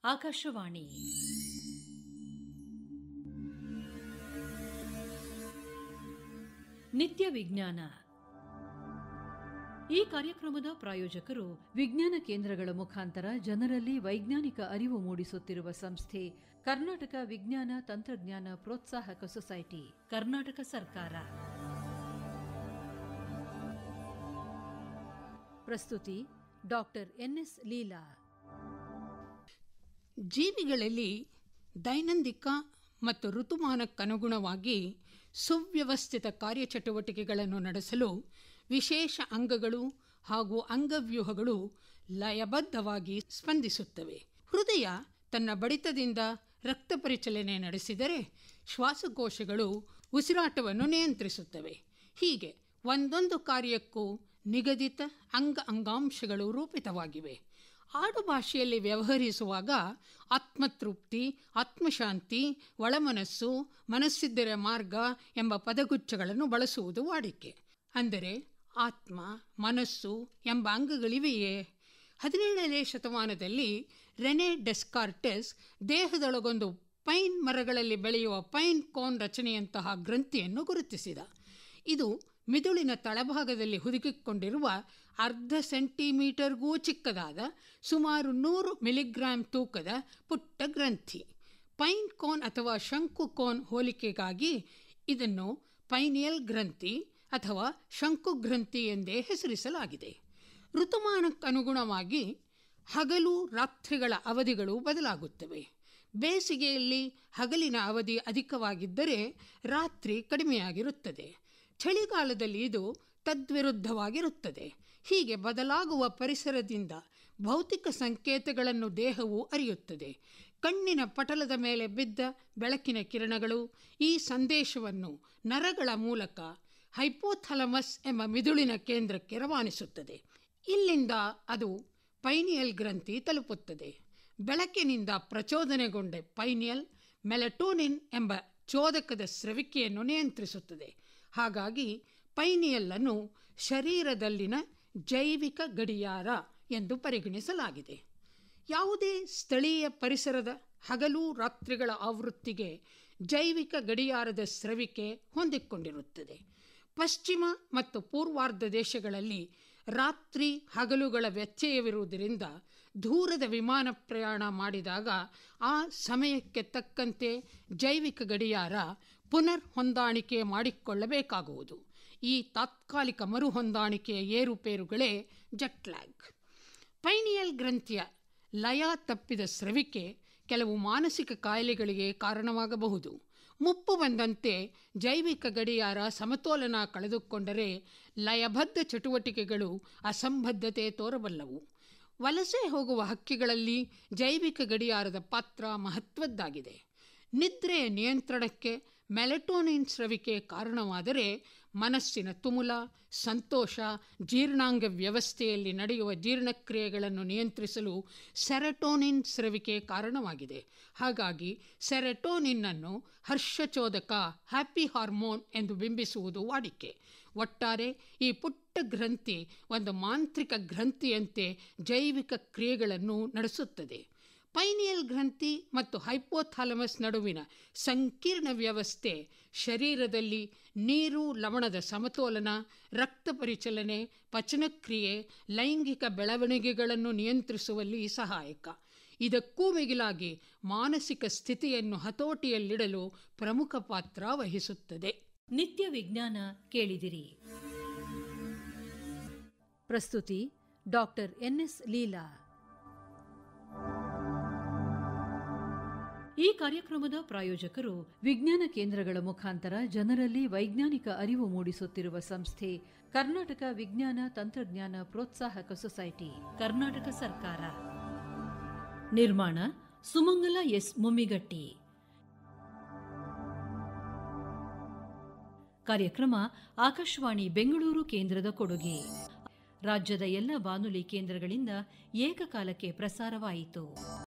ಆಕಾಶವಾಣಿ ನಿತ್ಯ ವಿಜ್ಞಾನ ಈ ಕಾರ್ಯಕ್ರಮದ ಪ್ರಾಯೋಜಕರು ವಿಜ್ಞಾನ ಕೇಂದ್ರಗಳ ಮುಖಾಂತರ ಜನರಲ್ಲಿ ವೈಜ್ಞಾನಿಕ ಅರಿವು ಮೂಡಿಸುತ್ತಿರುವ ಸಂಸ್ಥೆ ಕರ್ನಾಟಕ ವಿಜ್ಞಾನ ತಂತ್ರಜ್ಞಾನ ಪ್ರೋತ್ಸಾಹಕ ಸೊಸೈಟಿ ಕರ್ನಾಟಕ ಸರ್ಕಾರ ಪ್ರಸ್ತುತಿ ಡಾಕ್ಟರ್ ಎನ್ಎಸ್ ಲೀಲಾ ಜೀವಿಗಳಲ್ಲಿ ದೈನಂದಿಕ ಮತ್ತು ಋತುಮಾನಕ್ಕನುಗುಣವಾಗಿ ಸುವ್ಯವಸ್ಥಿತ ಕಾರ್ಯಚಟುವಟಿಕೆಗಳನ್ನು ನಡೆಸಲು ವಿಶೇಷ ಅಂಗಗಳು ಹಾಗೂ ಅಂಗವ್ಯೂಹಗಳು ಲಯಬದ್ಧವಾಗಿ ಸ್ಪಂದಿಸುತ್ತವೆ ಹೃದಯ ತನ್ನ ಬಡಿತದಿಂದ ರಕ್ತ ಪರಿಚಲನೆ ನಡೆಸಿದರೆ ಶ್ವಾಸಕೋಶಗಳು ಉಸಿರಾಟವನ್ನು ನಿಯಂತ್ರಿಸುತ್ತವೆ ಹೀಗೆ ಒಂದೊಂದು ಕಾರ್ಯಕ್ಕೂ ನಿಗದಿತ ಅಂಗ ಅಂಗಾಂಶಗಳು ರೂಪಿತವಾಗಿವೆ ಆಡುಭಾಷೆಯಲ್ಲಿ ವ್ಯವಹರಿಸುವಾಗ ಆತ್ಮತೃಪ್ತಿ ಆತ್ಮಶಾಂತಿ ಒಳಮನಸ್ಸು ಮನಸ್ಸಿದ್ದರೆ ಮಾರ್ಗ ಎಂಬ ಪದಗುಚ್ಛಗಳನ್ನು ಬಳಸುವುದು ವಾಡಿಕೆ ಅಂದರೆ ಆತ್ಮ ಮನಸ್ಸು ಎಂಬ ಅಂಗಗಳಿವೆಯೇ ಹದಿನೇಳನೇ ಶತಮಾನದಲ್ಲಿ ರೆನೆ ಡೆಸ್ಕಾರ್ಟೆಸ್ ದೇಹದೊಳಗೊಂದು ಪೈನ್ ಮರಗಳಲ್ಲಿ ಬೆಳೆಯುವ ಪೈನ್ ಕೋನ್ ರಚನೆಯಂತಹ ಗ್ರಂಥಿಯನ್ನು ಗುರುತಿಸಿದ ಇದು ಮಿದುಳಿನ ತಳಭಾಗದಲ್ಲಿ ಹುದುಕಿಕೊಂಡಿರುವ ಅರ್ಧ ಸೆಂಟಿಮೀಟರ್ಗೂ ಚಿಕ್ಕದಾದ ಸುಮಾರು ನೂರು ಮಿಲಿಗ್ರಾಂ ತೂಕದ ಪುಟ್ಟ ಗ್ರಂಥಿ ಪೈನ್ ಕೋನ್ ಅಥವಾ ಶಂಕು ಕೋನ್ ಹೋಲಿಕೆಗಾಗಿ ಇದನ್ನು ಪೈನಿಯಲ್ ಗ್ರಂಥಿ ಅಥವಾ ಶಂಕು ಗ್ರಂಥಿ ಎಂದೇ ಹೆಸರಿಸಲಾಗಿದೆ ಋತುಮಾನಕ್ಕನುಗುಣವಾಗಿ ಹಗಲು ರಾತ್ರಿಗಳ ಅವಧಿಗಳು ಬದಲಾಗುತ್ತವೆ ಬೇಸಿಗೆಯಲ್ಲಿ ಹಗಲಿನ ಅವಧಿ ಅಧಿಕವಾಗಿದ್ದರೆ ರಾತ್ರಿ ಕಡಿಮೆಯಾಗಿರುತ್ತದೆ ಚಳಿಗಾಲದಲ್ಲಿ ಇದು ತದ್ವಿರುದ್ಧವಾಗಿರುತ್ತದೆ ಹೀಗೆ ಬದಲಾಗುವ ಪರಿಸರದಿಂದ ಭೌತಿಕ ಸಂಕೇತಗಳನ್ನು ದೇಹವು ಅರಿಯುತ್ತದೆ ಕಣ್ಣಿನ ಪಟಲದ ಮೇಲೆ ಬಿದ್ದ ಬೆಳಕಿನ ಕಿರಣಗಳು ಈ ಸಂದೇಶವನ್ನು ನರಗಳ ಮೂಲಕ ಹೈಪೋಥಲಮಸ್ ಎಂಬ ಮಿದುಳಿನ ಕೇಂದ್ರಕ್ಕೆ ರವಾನಿಸುತ್ತದೆ ಇಲ್ಲಿಂದ ಅದು ಪೈನಿಯಲ್ ಗ್ರಂಥಿ ತಲುಪುತ್ತದೆ ಬೆಳಕಿನಿಂದ ಪ್ರಚೋದನೆಗೊಂಡ ಪೈನಿಯಲ್ ಮೆಲಟೋನಿನ್ ಎಂಬ ಚೋದಕದ ಸ್ರವಿಕೆಯನ್ನು ನಿಯಂತ್ರಿಸುತ್ತದೆ ಹಾಗಾಗಿ ಪೈನಿಯಲ್ಲನ್ನು ಶರೀರದಲ್ಲಿನ ಜೈವಿಕ ಗಡಿಯಾರ ಎಂದು ಪರಿಗಣಿಸಲಾಗಿದೆ ಯಾವುದೇ ಸ್ಥಳೀಯ ಪರಿಸರದ ಹಗಲು ರಾತ್ರಿಗಳ ಆವೃತ್ತಿಗೆ ಜೈವಿಕ ಗಡಿಯಾರದ ಸ್ರವಿಕೆ ಹೊಂದಿಕೊಂಡಿರುತ್ತದೆ ಪಶ್ಚಿಮ ಮತ್ತು ಪೂರ್ವಾರ್ಧ ದೇಶಗಳಲ್ಲಿ ರಾತ್ರಿ ಹಗಲುಗಳ ವ್ಯತ್ಯಯವಿರುವುದರಿಂದ ದೂರದ ವಿಮಾನ ಪ್ರಯಾಣ ಮಾಡಿದಾಗ ಆ ಸಮಯಕ್ಕೆ ತಕ್ಕಂತೆ ಜೈವಿಕ ಗಡಿಯಾರ ಪುನರ್ ಹೊಂದಾಣಿಕೆ ಮಾಡಿಕೊಳ್ಳಬೇಕಾಗುವುದು ಈ ತಾತ್ಕಾಲಿಕ ಮರು ಹೊಂದಾಣಿಕೆಯ ಏರುಪೇರುಗಳೇ ಜಟ್ಲ್ಯಾಗ್ ಪೈನಿಯಲ್ ಗ್ರಂಥಿಯ ಲಯ ತಪ್ಪಿದ ಸ್ರವಿಕೆ ಕೆಲವು ಮಾನಸಿಕ ಕಾಯಿಲೆಗಳಿಗೆ ಕಾರಣವಾಗಬಹುದು ಮುಪ್ಪು ಬಂದಂತೆ ಜೈವಿಕ ಗಡಿಯಾರ ಸಮತೋಲನ ಕಳೆದುಕೊಂಡರೆ ಲಯಬದ್ಧ ಚಟುವಟಿಕೆಗಳು ಅಸಂಬದ್ಧತೆ ತೋರಬಲ್ಲವು ವಲಸೆ ಹೋಗುವ ಹಕ್ಕಿಗಳಲ್ಲಿ ಜೈವಿಕ ಗಡಿಯಾರದ ಪಾತ್ರ ಮಹತ್ವದ್ದಾಗಿದೆ ನಿದ್ರೆಯ ನಿಯಂತ್ರಣಕ್ಕೆ ಮೆಲಟೋನಿನ್ ಸ್ರವಿಕೆ ಕಾರಣವಾದರೆ ಮನಸ್ಸಿನ ತುಮುಲ ಸಂತೋಷ ಜೀರ್ಣಾಂಗ ವ್ಯವಸ್ಥೆಯಲ್ಲಿ ನಡೆಯುವ ಜೀರ್ಣಕ್ರಿಯೆಗಳನ್ನು ನಿಯಂತ್ರಿಸಲು ಸೆರೆಟೋನಿನ್ ಸ್ರವಿಕೆ ಕಾರಣವಾಗಿದೆ ಹಾಗಾಗಿ ಸೆರೆಟೋನಿನ್ನನ್ನು ಹರ್ಷಚೋದಕ ಹ್ಯಾಪಿ ಹಾರ್ಮೋನ್ ಎಂದು ಬಿಂಬಿಸುವುದು ವಾಡಿಕೆ ಒಟ್ಟಾರೆ ಈ ಪುಟ್ಟ ಗ್ರಂಥಿ ಒಂದು ಮಾಂತ್ರಿಕ ಗ್ರಂಥಿಯಂತೆ ಜೈವಿಕ ಕ್ರಿಯೆಗಳನ್ನು ನಡೆಸುತ್ತದೆ ಪೈನಿಯಲ್ ಗ್ರಂಥಿ ಮತ್ತು ಹೈಪೋಥಾಲಮಸ್ ನಡುವಿನ ಸಂಕೀರ್ಣ ವ್ಯವಸ್ಥೆ ಶರೀರದಲ್ಲಿ ನೀರು ಲವಣದ ಸಮತೋಲನ ರಕ್ತ ಪರಿಚಲನೆ ಪಚನಕ್ರಿಯೆ ಲೈಂಗಿಕ ಬೆಳವಣಿಗೆಗಳನ್ನು ನಿಯಂತ್ರಿಸುವಲ್ಲಿ ಸಹಾಯಕ ಇದಕ್ಕೂ ಮಿಗಿಲಾಗಿ ಮಾನಸಿಕ ಸ್ಥಿತಿಯನ್ನು ಹತೋಟಿಯಲ್ಲಿಡಲು ಪ್ರಮುಖ ಪಾತ್ರ ವಹಿಸುತ್ತದೆ ನಿತ್ಯ ವಿಜ್ಞಾನ ಕೇಳಿದಿರಿ ಪ್ರಸ್ತುತಿ ಡಾಕ್ಟರ್ ಎನ್ಎಸ್ ಲೀಲಾ ಈ ಕಾರ್ಯಕ್ರಮದ ಪ್ರಾಯೋಜಕರು ವಿಜ್ಞಾನ ಕೇಂದ್ರಗಳ ಮುಖಾಂತರ ಜನರಲ್ಲಿ ವೈಜ್ಞಾನಿಕ ಅರಿವು ಮೂಡಿಸುತ್ತಿರುವ ಸಂಸ್ಥೆ ಕರ್ನಾಟಕ ವಿಜ್ಞಾನ ತಂತ್ರಜ್ಞಾನ ಪ್ರೋತ್ಸಾಹಕ ಸೊಸೈಟಿ ಕರ್ನಾಟಕ ಸರ್ಕಾರ ನಿರ್ಮಾಣ ಸುಮಂಗಲ ಎಸ್ ಮುಮ್ಮಿಗಟ್ಟಿ ಕಾರ್ಯಕ್ರಮ ಆಕಾಶವಾಣಿ ಬೆಂಗಳೂರು ಕೇಂದ್ರದ ಕೊಡುಗೆ ರಾಜ್ಯದ ಎಲ್ಲ ಬಾನುಲಿ ಕೇಂದ್ರಗಳಿಂದ ಏಕಕಾಲಕ್ಕೆ ಪ್ರಸಾರವಾಯಿತು